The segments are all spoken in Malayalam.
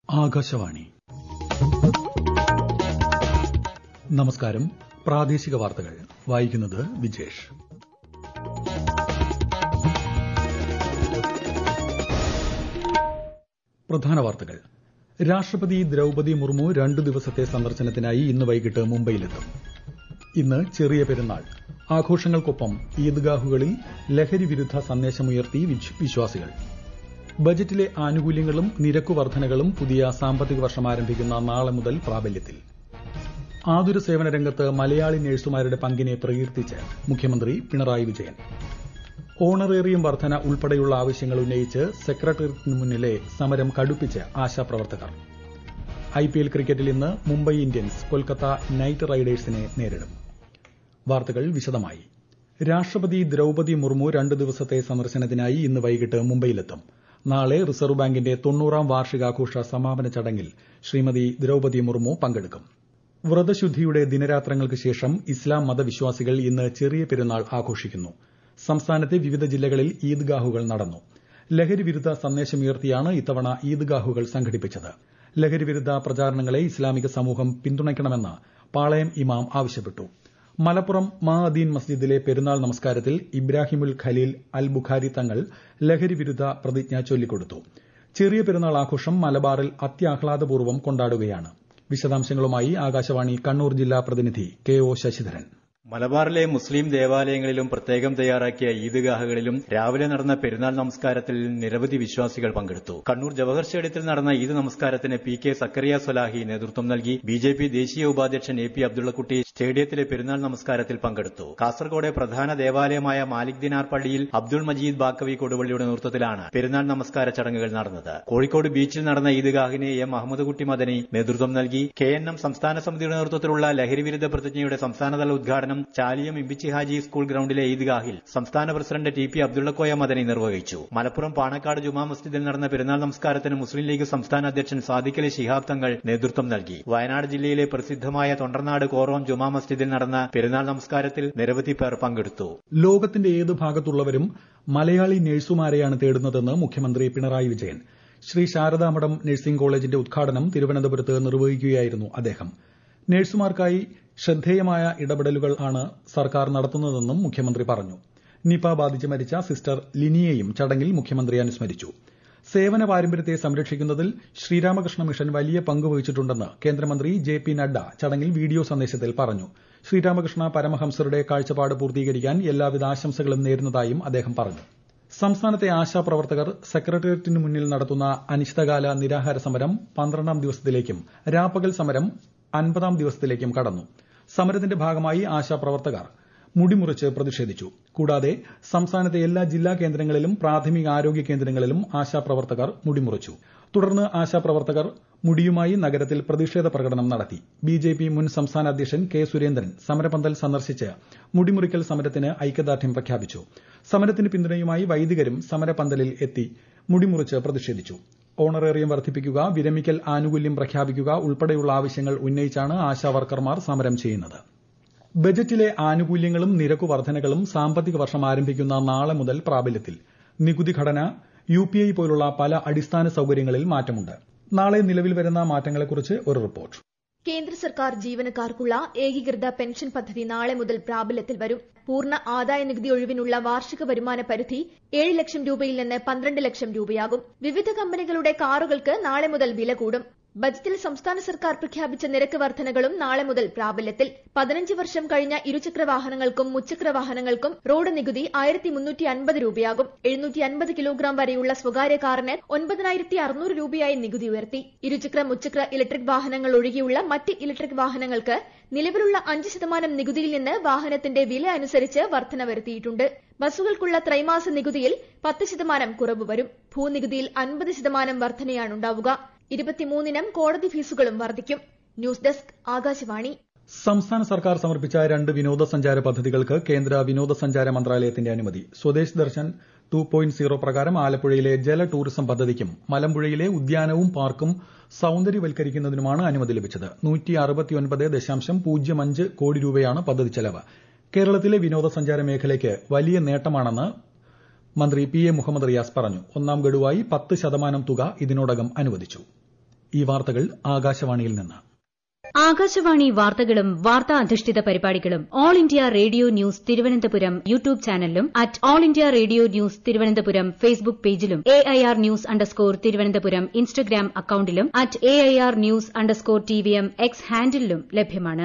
ആകാശവാണി നമസ്കാരം പ്രാദേശിക വാർത്തകൾ വായിക്കുന്നത് വിജേഷ് പ്രധാന വാർത്തകൾ രാഷ്ട്രപതി ദ്രൌപതി മുർമു രണ്ടു ദിവസത്തെ സന്ദർശനത്തിനായി ഇന്ന് വൈകിട്ട് മുംബൈയിലെത്തും ഇന്ന് ചെറിയ പെരുന്നാൾ ആഘോഷങ്ങൾക്കൊപ്പം ഈദ്ഗാഹുകളിൽ ലഹരി വിരുദ്ധ സന്ദേശമുയർത്തി വിശ്വാസികൾ ബജറ്റിലെ ആനുകൂല്യങ്ങളും നിരക്കു വർധനകളും പുതിയ സാമ്പത്തിക വർഷം ആരംഭിക്കുന്ന നാളെ മുതൽ പ്രാബല്യത്തിൽ ആതുര സേവന രംഗത്ത് മലയാളി നഴ്സുമാരുടെ പങ്കിനെ പ്രകീർത്തിച്ച് മുഖ്യമന്ത്രി പിണറായി വിജയൻ ഓണറേറിയം വർധന ഉൾപ്പെടെയുള്ള ആവശ്യങ്ങൾ ഉന്നയിച്ച് സെക്രട്ടേറിയറ്റിന് മുന്നിലെ സമരം കടുപ്പിച്ച് ആശാപ്രവർത്തകർ ഐപിഎൽ ക്രിക്കറ്റിൽ ഇന്ന് മുംബൈ ഇന്ത്യൻസ് കൊൽക്കത്ത നൈറ്റ് റൈഡേഴ്സിനെ നേരിടും വാർത്തകൾ വിശദമായി രാഷ്ട്രപതി ദ്രൌപതി മുർമു രണ്ട് ദിവസത്തെ സന്ദർശനത്തിനായി ഇന്ന് വൈകിട്ട് മുംബൈയിലെത്തും നാളെ റിസർവ് ബാങ്കിന്റെ തൊണ്ണൂറാം വാർഷികാഘോഷ സമാപന ചടങ്ങിൽ ശ്രീമതി ദ്രൌപതി മുർമു പങ്കെടുക്കും വ്രതശുദ്ധിയുടെ ദിനരാത്രങ്ങൾക്ക് ശേഷം ഇസ്ലാം മതവിശ്വാസികൾ ഇന്ന് ചെറിയ പെരുന്നാൾ ആഘോഷിക്കുന്നു സംസ്ഥാനത്തെ വിവിധ ജില്ലകളിൽ ഈദ്ഗാഹുകൾ നടന്നു ലഹരി വിരുദ്ധ സന്ദേശമുയർത്തിയാണ് ഇത്തവണ ഈദ്ഗാഹുകൾ സംഘടിപ്പിച്ചത് ലഹരി വിരുദ്ധ പ്രചാരണങ്ങളെ ഇസ്ലാമിക സമൂഹം പിന്തുണയ്ക്കണമെന്ന് പാളയം ഇമാം ആവശ്യപ്പെട്ടു മലപ്പുറം മാ അദീൻ മസ്ജിദിലെ പെരുന്നാൾ നമസ്കാരത്തിൽ ഇബ്രാഹിമുൽ ഖലീൽ അൽ ബുഖാരി തങ്ങൾ ലഹരി വിരുദ്ധ പ്രതിജ്ഞ ചൊല്ലിക്കൊടുത്തു ചെറിയ പെരുന്നാൾ ആഘോഷം മലബാറിൽ അത്യാഹ്ലാദപൂർവ്വം കൊണ്ടാടുകയാണ് വിശദാംശങ്ങളുമായി ആകാശവാണി കണ്ണൂർ ജില്ലാ പ്രതിനിധി കെ ഒ ശശിധരൻ മലബാറിലെ മുസ്ലിം ദേവാലയങ്ങളിലും പ്രത്യേകം തയ്യാറാക്കിയ ഈദ്ഗാഹുകളിലും രാവിലെ നടന്ന പെരുന്നാൾ നമസ്കാരത്തിൽ നിരവധി വിശ്വാസികൾ പങ്കെടുത്തു കണ്ണൂർ ജവഹർ സ്റ്റേഡിയത്തിൽ നടന്ന ഈദ് നമസ്കാരത്തിന് പി കെ സക്കറിയ സൊലാഹി നേതൃത്വം നൽകി ബി ജെ പി ദേശീയ ഉപാധ്യക്ഷൻ എ പി അബ്ദുള്ളക്കുട്ടി സ്റ്റേഡിയത്തിലെ പെരുന്നാൾ നമസ്കാരത്തിൽ പങ്കെടുത്തു കാസർഗോഡ് പ്രധാന ദേവാലയമായ മാലിക് ദിനാർ പള്ളിയിൽ അബ്ദുൾ മജീദ് ബാക്കവി കൊടുവള്ളിയുടെ നേതൃത്വത്തിലാണ് പെരുന്നാൾ നമസ്കാര ചടങ്ങുകൾ നടന്നത് കോഴിക്കോട് ബീച്ചിൽ നടന്ന ഈദ്ഗാഹിന് എം അഹമ്മദ് കുട്ടി മദനി നേതൃത്വം നൽകി കെ എൻ എം സംസ്ഥാന സമിതിയുടെ നേതൃത്വത്തിലുള്ള ലഹരി വിരുദ്ധ പ്രതിജ്ഞയുടെ സംസ്ഥാനതല ഉദ്ഘാടനം ചാലിയം ഇമ്പിച്ചി ഹാജി സ്കൂൾ ഗ്രൌണ്ടിലെ ഈദ്ഗാഹിൽ സംസ്ഥാന president T P Abdullakoya Madani നിർവഹിച്ചു മലപ്പുറം പാണക്കാട് ജുമാ മസ്ജിദിൽ നടന്ന പെരുന്നാൾ നമസ്കാരത്തിന് മുസ്ലിം ലീഗ് സംസ്ഥാന അധ്യക്ഷൻ സാദിഖ് അലി ശിഹാബ് തങ്ങൾ നേതൃത്വം നൽകി വയനാട് ജില്ലയിലെ പ്രസിദ്ധമായ തൊണ്ടർനാട് കോറോം ജുമാ മസ്ജിദിൽ നടന്ന പെരുന്നാൾ നമസ്കാരത്തിൽ നിരവധി പേർ പങ്കെടുത്തു ലോകത്തിന്റെ ഏത് ഭാഗത്തുള്ളവരും മലയാളി നഴ്സുമാരെയാണ് തേടുന്നതെന്ന് മുഖ്യമന്ത്രി പിണറായി വിജയൻ ശ്രീ ശാരദാമഠം നഴ്സിംഗ് കോളേജിന്റെ ഉദ്ഘാടനം തിരുവനന്തപുരത്ത് നിർവഹിക്കുകയായിരുന്നു അദ്ദേഹം നഴ്സുമാർക്കായി ശ്രദ്ധേയമായ ഇടപെടലുകൾ ആണ് സർക്കാർ നടത്തുന്നതെന്നും മുഖ്യമന്ത്രി പറഞ്ഞു നിപ ബാധിച്ച് മരിച്ച സിസ്റ്റർ ലിനിയെയും ചടങ്ങിൽ മുഖ്യമന്ത്രി അനുസ്മരിച്ചു സേവന പാരമ്പര്യത്തെ സംരക്ഷിക്കുന്നതിൽ ശ്രീരാമകൃഷ്ണ മിഷൻ വലിയ പങ്ക് വഹിച്ചിട്ടുണ്ടെന്ന് കേന്ദ്രമന്ത്രി ജെ പി നഡ്ഡ ചടങ്ങിൽ വീഡിയോ സന്ദേശത്തിൽ പറഞ്ഞു ശ്രീരാമകൃഷ്ണ പരമഹംസരുടെ കാഴ്ചപ്പാട് പൂർത്തീകരിക്കാൻ എല്ലാവിധ ആശംസകളും നേരുന്നതായും അദ്ദേഹം പറഞ്ഞു സംസ്ഥാനത്തെ ആശാപ്രവർത്തകർ സെക്രട്ടേറിയറ്റിന് മുന്നിൽ നടത്തുന്ന അനിശ്ചിതകാല നിരാഹാര സമരം പന്ത്രണ്ടാം ദിവസത്തിലേക്കും രാപ്പകൽ സമരം അൻപതാം ദിവസത്തിലേക്കും കടന്നു സമരത്തിന്റെ ഭാഗമായി ആശാപ്രവർത്തകർ മുടിമുറിച്ച് പ്രതിഷേധിച്ചു കൂടാതെ സംസ്ഥാനത്തെ എല്ലാ ജില്ലാ കേന്ദ്രങ്ങളിലും പ്രാഥമിക ആരോഗ്യ കേന്ദ്രങ്ങളിലും ആശാപ്രവർത്തകർ മുടിമുറിച്ചു തുടർന്ന് ആശാപ്രവർത്തകർ മുടിയുമായി നഗരത്തിൽ പ്രതിഷേധ പ്രകടനം നടത്തി ബിജെപി മുൻ സംസ്ഥാന അധ്യക്ഷൻ കെ സുരേന്ദ്രൻ സമരപന്തൽ സന്ദർശിച്ച് മുടിമുറിക്കൽ സമരത്തിന് ഐക്യദാർഢ്യം പ്രഖ്യാപിച്ചു സമരത്തിന് പിന്തുണയുമായി വൈദികരും സമരപന്തലിൽ എത്തി മുടിമുറിച്ച് പ്രതിഷേധിച്ചു ഓണറേറിയം വർദ്ധിപ്പിക്കുക വിരമിക്കൽ ആനുകൂല്യം പ്രഖ്യാപിക്കുക ഉൾപ്പെടെയുള്ള ആവശ്യങ്ങൾ ഉന്നയിച്ചാണ് ആശാവർക്കർമാർ സമരം ചെയ്യുന്നത് ബജറ്റിലെ ആനുകൂല്യങ്ങളും നിരക്കു വർധനകളും സാമ്പത്തിക വർഷം ആരംഭിക്കുന്ന നാളെ മുതൽ പ്രാബല്യത്തിൽ നികുതി ഘടന യുപിഐ പോലുള്ള പല അടിസ്ഥാന സൌകര്യങ്ങളിൽ മാറ്റമുണ്ട് നാളെ നിലവിൽ വരുന്ന മാറ്റങ്ങളെക്കുറിച്ച് ഒരു റിപ്പോർട്ട് കേന്ദ്ര സർക്കാർ ജീവനക്കാർക്കുള്ള ഏകീകൃത പെൻഷൻ പദ്ധതി നാളെ മുതൽ പ്രാബല്യത്തിൽ വരും പൂർണ്ണ ആദായ നികുതി ഒഴിവിനുള്ള വാർഷിക വരുമാന പരിധി ഏഴ് ലക്ഷം രൂപയിൽ നിന്ന് പന്ത്രണ്ട് ലക്ഷം രൂപയാകും വിവിധ കമ്പനികളുടെ കാറുകൾക്ക് നാളെ മുതൽ വില കൂടും ബജറ്റിൽ സംസ്ഥാന സർക്കാർ പ്രഖ്യാപിച്ച നിരക്ക് വർധനകളും നാളെ മുതൽ പ്രാബല്യത്തിൽ പതിനഞ്ച് വർഷം കഴിഞ്ഞ ഇരുചക്ര വാഹനങ്ങൾക്കും മുച്ചക്ര വാഹനങ്ങൾക്കും റോഡ് നികുതി ആയിരത്തി മുന്നൂറ്റി അൻപത് രൂപയാകും എഴുന്നൂറ്റി അൻപത് കിലോഗ്രാം വരെയുള്ള സ്വകാര്യ കാറിന് ഒൻപതിനായിരത്തി അറുന്നൂറ് രൂപയായി നികുതി ഉയർത്തി ഇരുചക്ര മുച്ചക്ര ഇലക്ട്രിക് വാഹനങ്ങൾ ഒഴികെയുള്ള മറ്റ് ഇലക്ട്രിക് വാഹനങ്ങൾക്ക് നിലവിലുള്ള അഞ്ച് ശതമാനം നികുതിയിൽ നിന്ന് വാഹനത്തിന്റെ വില അനുസരിച്ച് വർധന വരുത്തിയിട്ടുണ്ട് ബസ്സുകൾക്കുള്ള ത്രൈമാസ നികുതിയിൽ പത്ത് ശതമാനം കുറവ് വരും ഭൂനികുതിയിൽ അൻപത് ശതമാനം വർധനയാണുണ്ടാവുക ഇരുപത്തിമൂന്നിനം കോടതി ഫീസുകളും വർദ്ധിക്കും ന്യൂസ് ഡെസ്ക് ആകാശവാണി സംസ്ഥാന സർക്കാർ സമർപ്പിച്ച രണ്ട് വിനോദസഞ്ചാര പദ്ധതികൾക്ക് കേന്ദ്ര വിനോദസഞ്ചാര മന്ത്രാലയത്തിന്റെ അനുമതി Swadesh Darshan two point zero പ്രകാരം ആലപ്പുഴയിലെ ജല ടൂറിസം പദ്ധതിക്കും മലമ്പുഴയിലെ ഉദ്യാനവും പാർക്കും സൌന്ദര്യവൽക്കരിക്കുന്നതിനുമാണ് അനുമതി ലഭിച്ചത് കോടി രൂപയാണ് പദ്ധതി ചെലവ് കേരളത്തിലെ വിനോദസഞ്ചാര മേഖലയ്ക്ക് വലിയ നേട്ടമാണെന്ന് മന്ത്രി പി എ മുഹമ്മദ് റിയാസ് പറഞ്ഞു ഒന്നാം ഗഡുവായി പത്ത് ശതമാനം തുക ഇതിനോടകം അനുവദിച്ചു ഈ വാർത്തകൾ ആകാശവാണിയിൽ നിന്ന് ആകാശവാണി വാർത്തകളും വാർത്താ അധിഷ്ഠിത പരിപാടികളും all India radio news Thiruvananthapuram YouTube ചാനലിലും at all India radio news Thiruvananthapuram Facebook പേജിലും A I R news underscore Thiruvananthapuram Instagram അക്കൌണ്ടിലും at A I R news underscore T V M X ഹാൻഡിലും ലഭ്യമാണ്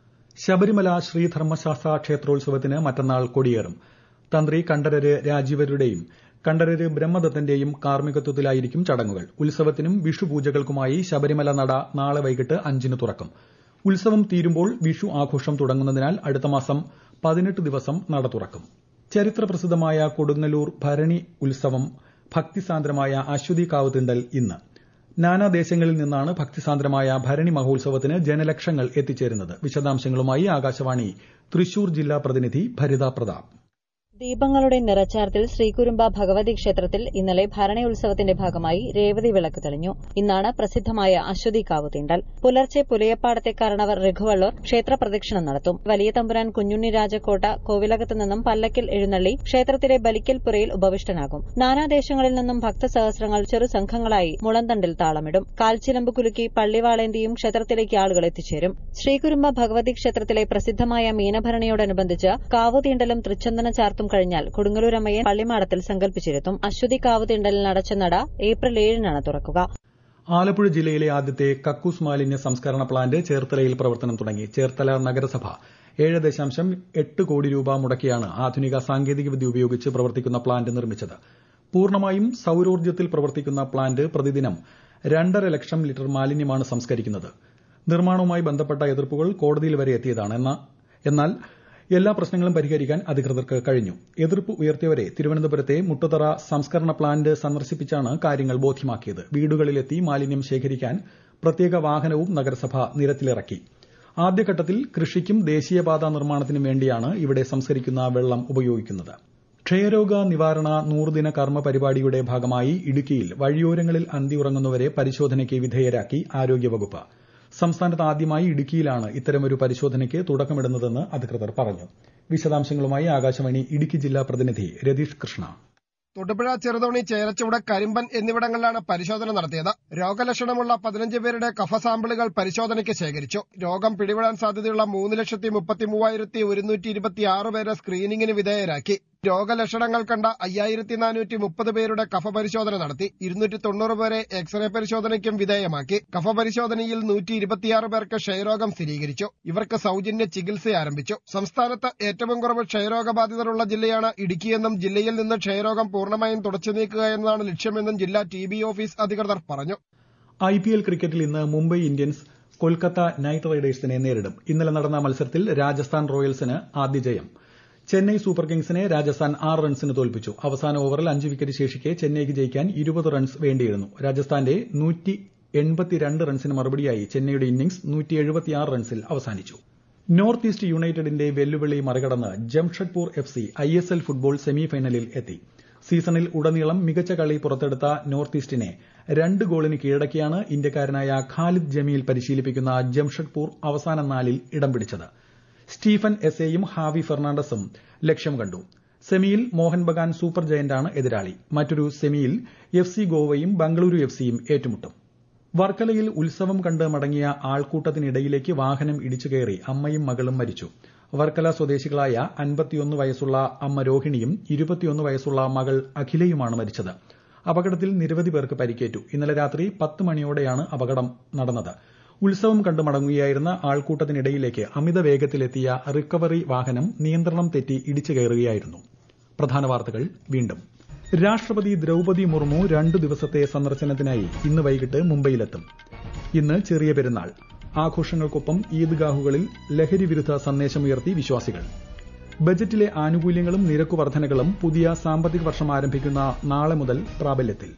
ശബരിമല ശ്രീധർമ്മശാസ്ത്ര ക്ഷേത്രോത്സവത്തിന് മറ്റന്നാൾ കൊടിയേറും തന്ത്രി കണ്ഠരര് രാജീവരുടെയും കണ്ഠരര് ബ്രഹ്മദത്തന്റെയും കാർമ്മികത്വത്തിലായിരിക്കും ചടങ്ങുകൾ ഉത്സവത്തിനും വിഷുപൂജകൾക്കുമായി ശബരിമല നട നാളെ വൈകിട്ട് അഞ്ചിന് തുറക്കും ഉത്സവം തീരുമ്പോൾ വിഷു ആഘോഷം തുടങ്ങുന്നതിനാൽ അടുത്ത മാസം പതിനെട്ട് ദിവസം നട തുറക്കും ചരിത്രപ്രസിദ്ധമായ കൊടുങ്ങല്ലൂർ ഭരണി ഉത്സവം ഭക്തിസാന്ദ്രമായ അശ്വതി കാവുതിണ്ടൽ ഇന്ന് നാനാദേശങ്ങളിൽ നിന്നാണ് ഭക്തിസാന്ദ്രമായ ഭരണി മഹോത്സവത്തിന് ജനലക്ഷങ്ങൾ എത്തിച്ചേരുന്നത് വിശദാംശങ്ങളുമായി ആകാശവാണി തൃശൂർ ജില്ലാ പ്രതിനിധി ഭരിത പ്രതാപ് ദീപങ്ങളുടെ നിറച്ചാർത്തിൽ ശ്രീകുരുമ്പ ഭഗവതി ക്ഷേത്രത്തിൽ ഇന്നലെ ഭരണി ഉത്സവത്തിന്റെ ഭാഗമായി രേവതി വിളക്ക് തെളിഞ്ഞു ഇന്നാണ് പ്രസിദ്ധമായ അശ്വതി കാവ് തീണ്ടൽ പുലർച്ചെ പുലയപ്പാടത്തെ കാരണവർ രഘുവള്ളൂർ ക്ഷേത്ര പ്രദക്ഷിണം നടത്തും വലിയ തമ്പുരാൻ കുഞ്ഞുണ്ണി രാജക്കോട്ട കോവിലകത്ത് നിന്നും പല്ലക്കിൽ എഴുന്നള്ളി ക്ഷേത്രത്തിലെ ബലിക്കൽപുരയിൽ ഉപവിഷ്ടനാകും നാനാദേശങ്ങളിൽ നിന്നും ഭക്തസഹസ്രങ്ങൾ ചെറുസംഘങ്ങളായി മുളന്തണ്ടിൽ താളമിടും കാൽച്ചിലമ്പ് കുലുക്കി പള്ളിവാളേന്തിയും ക്ഷേത്രത്തിലേക്ക് ആളുകൾ എത്തിച്ചേരും ശ്രീകുരുമ്പ ഭഗവതി ക്ഷേത്രത്തിലെ പ്രസിദ്ധമായ മീനഭരണിയോടനുബന്ധിച്ച് കാവുതീണ്ടലും തൃച്ചന്ദന ചാർത്തും കഴിഞ്ഞാൽ കൊടുങ്ങല്ലൂരമ്മയെ പള്ളിമാടത്തിൽ സങ്കല്പിച്ചിരുത്തും അശ്വതി കാവുതീണ്ടലിൽ അടച്ച നട ഏപ്രിൽ ഏഴിനാണ് തുറക്കുക ആലപ്പുഴ ജില്ലയിലെ ആദ്യത്തെ കക്കൂസ് മാലിന്യ സംസ്കരണ പ്ലാന്റ് ചേർത്തലയിൽ പ്രവർത്തനം തുടങ്ങി ചേർത്തല നഗരസഭ ഏഴ് ദശാംശം എട്ട് കോടി രൂപ മുടക്കിയാണ് ആധുനിക സാങ്കേതികവിദ്യ ഉപയോഗിച്ച് പ്രവർത്തിക്കുന്ന പ്ലാന്റ് നിർമ്മിച്ചത് പൂർണ്ണമായും സൌരോർജ്ജത്തിൽ പ്രവർത്തിക്കുന്ന പ്ലാന്റ് പ്രതിദിനം രണ്ടര ലക്ഷം ലിറ്റർ മാലിന്യമാണ് സംസ്കരിക്കുന്നത് നിർമ്മാണവുമായി ബന്ധപ്പെട്ട എതിർപ്പുകൾ കോടതിയിൽ വരെ എത്തിയതാണ് എന്നാൽ എല്ലാ പ്രശ്നങ്ങളും പരിഹരിക്കാൻ അധികൃതർക്ക് കഴിഞ്ഞു എതിർപ്പ് ഉയർത്തിയവരെ തിരുവനന്തപുരത്തെ മുട്ടുതറ സംസ്കരണ പ്ലാന്റ് സന്ദർശിപ്പിച്ചാണ് കാര്യങ്ങൾ ബോധ്യമാക്കിയത് വീടുകളിലെത്തി മാലിന്യം ശേഖരിക്കാൻ പ്രത്യേക വാഹനവും നഗരസഭ നിരത്തിലിറക്കി ആദ്യഘട്ടത്തിൽ കൃഷിക്കും ദേശീയപാത നിർമ്മാണത്തിനും വേണ്ടിയാണ് ഇവിടെ സംസ്കരിക്കുന്ന വെള്ളം ഉപയോഗിക്കുന്നത് ക്ഷയരോഗ നിവാരണ നൂറുദിന കർമ്മ പരിപാടിയുടെ ഭാഗമായി ഇടുക്കിയിൽ വഴിയോരങ്ങളിൽ അന്തിയുറങ്ങുന്നവരെ പരിശോധനയ്ക്ക് വിധേയരാക്കി ആരോഗ്യവകുപ്പ് സംസ്ഥാനത്ത് ആദ്യമായി ഇടുക്കിയിലാണ് ഇത്തരമൊരു പരിശോധനയ്ക്ക് തുടക്കമിടുന്നതെന്ന് അധികൃതർ പറഞ്ഞു വിശദാംശങ്ങളുമായി ആകാശവാണി ഇടുക്കി ജില്ലാ പ്രതിനിധി രതീഷ് കൃഷ്ണ തൊടുപുഴ ചെറുതോണി ചേരച്ചൂട് കരിമ്പൻ എന്നിവിടങ്ങളിലാണ് പരിശോധന നടത്തിയത് രോഗലക്ഷണമുള്ള പതിനഞ്ച് പേരുടെ കഫ സാമ്പിളുകൾ പരിശോധനയ്ക്ക് ശേഖരിച്ചു രോഗം പിടിപെടാൻ സാധ്യതയുള്ള മൂന്ന് ലക്ഷത്തി മുപ്പത്തി മൂവായിരത്തി ഒരുന്നൂറ്റി ഇരുപത്തിയാറ് പേരെ സ്ക്രീനിംഗിന് വിധേയരാക്കി രോഗലക്ഷണങ്ങൾ കണ്ട അയ്യായിരത്തി നാനൂറ്റി മുപ്പത് പേരുടെ കഫ പരിശോധന നടത്തി ഇരുന്നൂറ്റി തൊണ്ണൂറ് പേരെ എക്സ്റേ പരിശോധനയ്ക്കും വിധേയമാക്കി കഫ പരിശോധനയിൽ നൂറ്റി ഇരുപത്തിയാറ് പേർക്ക് ക്ഷയരോഗം സ്ഥിരീകരിച്ചു ഇവർക്ക് സൌജന്യ ചികിത്സ ആരംഭിച്ചു സംസ്ഥാനത്ത് ഏറ്റവും കുറവ് ക്ഷയരോഗബാധിതരുള്ള ജില്ലയാണ് ഇടുക്കിയെന്നും ജില്ലയിൽ നിന്ന് ക്ഷയരോഗം പൂർണ്ണമായും തുടച്ചു നീക്കുക എന്നതാണ് ലക്ഷ്യമെന്നും ജില്ലാ ടി ബി ഓഫീസ് അധികൃതർ പറഞ്ഞു ഐ പി എൽ ക്രിക്കറ്റിൽ ഇന്ന് മുംബൈ ഇന്ത്യൻസ് കൊൽക്കത്ത നൈറ്റ് റൈഡേഴ്സിനെ നേരിടും ഇന്നലെ നടന്ന മത്സരത്തിൽ രാജസ്ഥാൻ റോയൽസിന് ആദ്യ ജയം ചെന്നൈ സൂപ്പർ കിങ്സിനെ രാജസ്ഥാൻ ആറ് റൺസിന് തോൽപ്പിച്ചു അവസാന ഓവറിൽ അഞ്ച് വിക്കറ്റ് ശേഷിക്കെ ചെന്നൈക്ക് ജയിക്കാൻ ഇരുപത് റൺസ് വേണ്ടിയിരുന്നു രാജസ്ഥാന്റെ നൂറ്റി എൺപത്തിരണ്ട് റൺസിന് മറുപടിയായി ചെന്നൈയുടെ ഇന്നിംഗ്സ് റൺസിൽ അവസാനിച്ചു നോർത്ത് ഈസ്റ്റ് യുണൈറ്റഡിന്റെ വെല്ലുവിളി മറികടന്ന് Jamshedpur F C I S L football സെമിഫൈനലിൽ എത്തി സീസണിൽ ഉടനീളം മികച്ച കളി പുറത്തെടുത്ത നോർത്ത് ഈസ്റ്റിനെ രണ്ട് ഗോളിന് കീഴടക്കിയാണ് ഇന്ത്യക്കാരനായ ഖാലിദ് ജമീൽ പരിശീലിപ്പിക്കുന്ന ജംഷഡ്പൂർ അവസാന നാലിൽ ഇടം പിടിച്ചത് സ്റ്റീഫൻ എസേയും ഹാവി ഫെർണാണ്ടസും ലക്ഷ്യം കണ്ടു സെമിയിൽ മോഹൻ ബഗാൻ സൂപ്പർ ജയന്റാണ് എതിരാളി മറ്റൊരു സെമിയിൽ എഫ് സി ഗോവയും ബംഗളൂരു എഫ് സിയും ഏറ്റുമുട്ടും വർക്കലയിൽ ഉത്സവം കണ്ട് മടങ്ങിയ ആൾക്കൂട്ടത്തിനിടയിലേക്ക് വാഹനം ഇടിച്ചുകയറി അമ്മയും മകളും മരിച്ചു വർക്കല സ്വദേശികളായ അൻപത്തിയൊന്ന് വയസ്സുള്ള അമ്മ രോഹിണിയും ഇരുപത്തിയൊന്ന് വയസ്സുള്ള മകൾ അഖിലയുമാണ് മരിച്ചത് അപകടത്തിൽ നിരവധി പേർക്ക് പരിക്കേറ്റു ഇന്നലെ രാത്രി പത്ത് മണിയോടെയാണ് അപകടം നടന്നത് ഉത്സവം കണ്ടു മടങ്ങുകയായിരുന്ന ആൾക്കൂട്ടത്തിനിടയിലേക്ക് അമിത വേഗത്തിലെത്തിയ റിക്കവറി വാഹനം നിയന്ത്രണം തെറ്റി ഇടിച്ചു കയറുകയായിരുന്നു പ്രധാന വാർത്തകൾ വീണ്ടും രാഷ്ട്രപതി ദ്രൌപതി മുർമു രണ്ടു ദിവസത്തെ സന്ദർശനത്തിനായി ഇന്ന് വൈകിട്ട് മുംബൈയിലെത്തും ഇന്ന് ചെറിയ പെരുന്നാൾ ആഘോഷങ്ങൾക്കൊപ്പം ഈദ്ഗാഹുകളിൽ ലഹരി വിരുദ്ധ സന്ദേശമുയർത്തി വിശ്വാസികൾ ബജറ്റിലെ ആനുകൂല്യങ്ങളും നിരക്കു വർധനകളും പുതിയ സാമ്പത്തിക വർഷം ആരംഭിക്കുന്ന നാളെ മുതൽ പ്രാബല്യത്തിൽ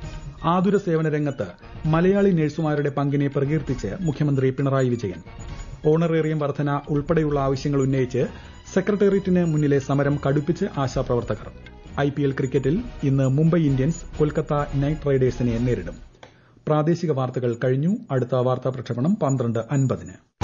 ആതുര സേവന രംഗത്ത് മലയാളി നഴ്സുമാരുടെ പങ്കിനെ പ്രകീർത്തിച്ച് മുഖ്യമന്ത്രി പിണറായി വിജയൻ ഓണറേറിയം വർധന ഉൾപ്പെടെയുള്ള ആവശ്യങ്ങൾ ഉന്നയിച്ച് സെക്രട്ടേറിയറ്റിന് മുന്നിലെ സമരം കടുപ്പിച്ച് ആശാപ്രവർത്തകർ ഐപിഎൽ ക്രിക്കറ്റിൽ ഇന്ന് മുംബൈ ഇന്ത്യൻസ് കൊൽക്കത്ത നൈറ്റ് റൈഡേഴ്സിനെ നേരിടും പ്രാദേശിക വാർത്തകൾ കഴിഞ്ഞു അടുത്ത വാർത്താ പ്രക്ഷേപണം പന്ത്രണ്ട് അൻപതിന്